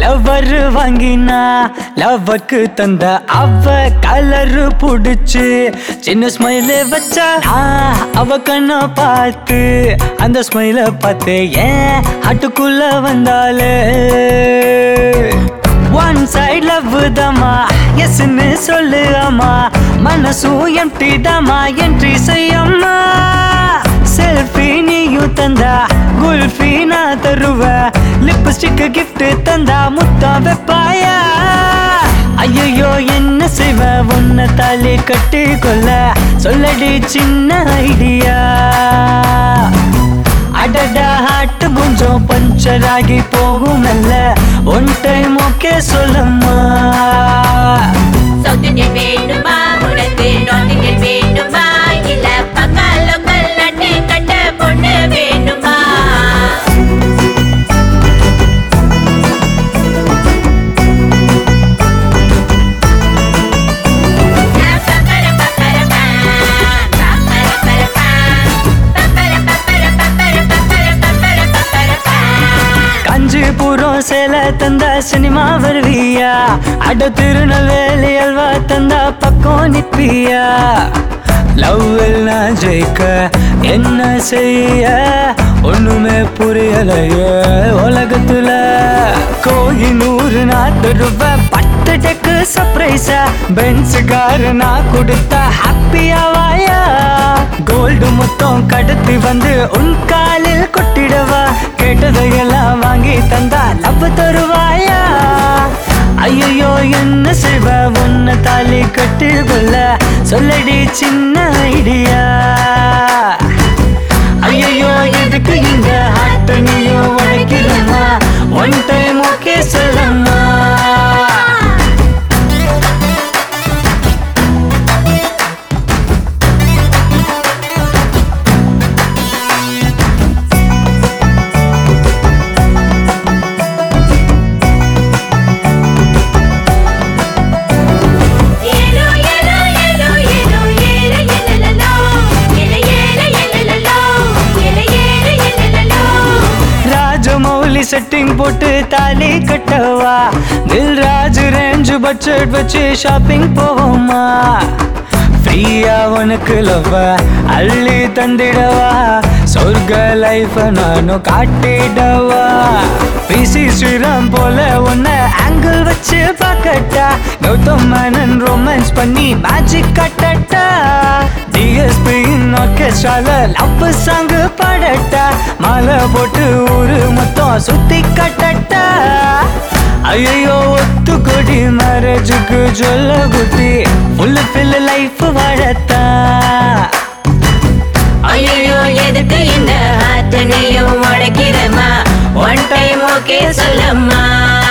lover வாங்கினா லவ்வருக்கு தந்த அவ கலரு புடிச்சு சின்ன ஸ்மைல வச்சா நான் அவ கண்ண பார்த்து அந்த ஸ்மைல பார்த்து ஏன் ஹட்டுக்குள்ள வந்தாலே ஒன் சைட் லவ் தாமா எஸ்ன்னு சொல்லு அம்மா மனசும் எம்டி தாமா என்ட்ரி செய்யம்மா செல்ஃபி நீயும் தந்தா குல்ஃபி நான் தருவேன் லிப்ஸ்டிக் gift தந்தா முத்தம் வைப்பாயா ஐயோ என்ன செய்வ உன்னை தாலி கட்டி கொள்ள சொல்லடி சின்ன ஐடியா அடடா ஹாட்டு கொஞ்சம் பஞ்சர் ஆகி போகும் நல்ல ஒன் டைம் ஓகே சொல்லம்மா சவுத் இந்தியன் வேணுமா உனக்கு நார்த் இந்தியன் வேணுமா இல்ல பக்கா லோக்கல் நட்டு கட்ட பொண்ணு வேணுமா காஞ்சிபுரம் சேலை தந்தா சினிமா வருவியா அட திருநெல்வேலி அல்வா தந்தா பக்கம் நிற்பியா லவ் எல்லாம் ஜெயிக்க என்ன செய்ய ஒண்ணுமே புரியலையே உலகத்துல கோயினூறு நாட்டு ரூபாய் பத்து டெக்கு சர்ப்ரைஸா பென்ஸ் காரு நான் கொடுத்தா ஹாப்பியா வாயா கோல்டு மொத்தம் கடத்தி வந்து உன் காலில் கொட்டிடவா கேட்டதையெல்லாம் வாங்கி தந்தா லவ் தருவாயா ஐயோ என்ன செய்வ உன்னை தாலி கட்டி கொள்ள சொல்லடி சின்ன ஐடியா ஐயோ எதுக்கு இந்த ஹார்ட் நீயும் உடைக்கிறமா ஒன் டைம் ஓகே சொல்லம்மா ஏலோ ஏலோ ஏலோ ஏலோ ஏல ஏலலலோ ஏல ஏல ஏலலலோ ஏல ஏல ஏலலலோ ராஜமௌலி செட்டிங் போட்டு தாலி கட்டவா தில்ராஜ் ரேஞ்ச் பட்ஜெட் வச்சு ஷாப்பிங் போவோமா ஃப்ரீயா உனக்கு லவ் அள்ளி தந்திடவா சொர்க்க லைஃப் நானும் காட்டிடவா பிசி ஸ்ரீராம் போல உன்னை ஆங்கிள் வச்சு பார்க்கட்டா கௌதம் மேனன் ரொமான்ஸ் பண்ணி மேஜிக் கட்டட்டா டிஎஸ்பி ஆர்கெஸ்ட்ரால லவ் சாங் பாடட்டா மாலை போட்டு ஊரு மொத்தம் சுத்தி கட்டட்டா ஐயோ ஒத்து கொடி மேரேஜுக்கு சொல்ல குட்டி ஃபுல் ஃபில் லைஃப் வாழத்தா ஐயோ எதுக்கு இந்த ஹார்ட் நீயும் உடைக்கிறமா ஒன் டைம் ஓகே சொல்லம்மா